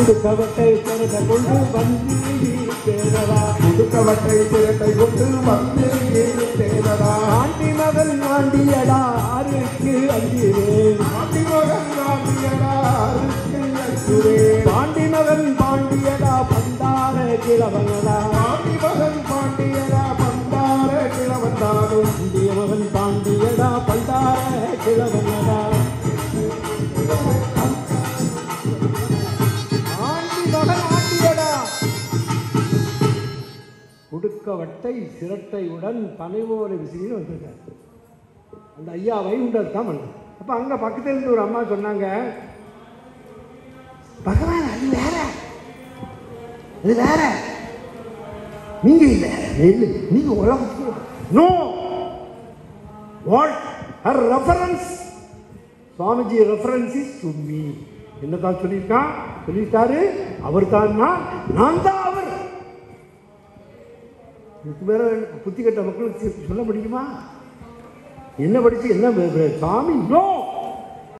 உடுக்கவட்டை திறந்த கொண்டு வந்து தேவதா முடுக்கவட்டை திரட்டை கொண்டு வந்து தேவதா ஆண்டி மகன் ஆண்டியடா ஆருக்கு அஞ்சுவேன் ஆண்டி மகன் ஆண்டியடா அருக்கு அஞ்சுவே பாண்டி மகன் பாண்டியடா பண்டார கிழவனடா ஆண்டி மகன் பாண்டியடா பண்டார கிழவந்தானும் பாண்டிய மகன் பாண்டியடா பண்டார கிழவனடா ஆண்டி மகன் ஆண்டியடா குடுக்கவட்டை சிரட்டையுடன் பனைவோல விசிறின்னு வந்திருக்காரு அந்த ஐயா வைகுண்டர் தான் பண்ணார் அப்போ அங்கே பக்கத்துல இருந்து ஒரு அம்மா சொன்னாங்க பகவான் அது வேற அது வேற நீங்க இல்ல இல்ல நீங்க உலகத்துக்கு no what her reference Swamiji reference is to me என்னதான் சொல்லியிருக்கான் சொல்லிட்டாரு அவர் தான் நான் நான் தான் அவர் இதுக்கு மேல புத்தி கட்ட மக்களுக்கு சொல்ல முடியுமா என்ன படிச்சு என்ன ப- ப- சாமி நோ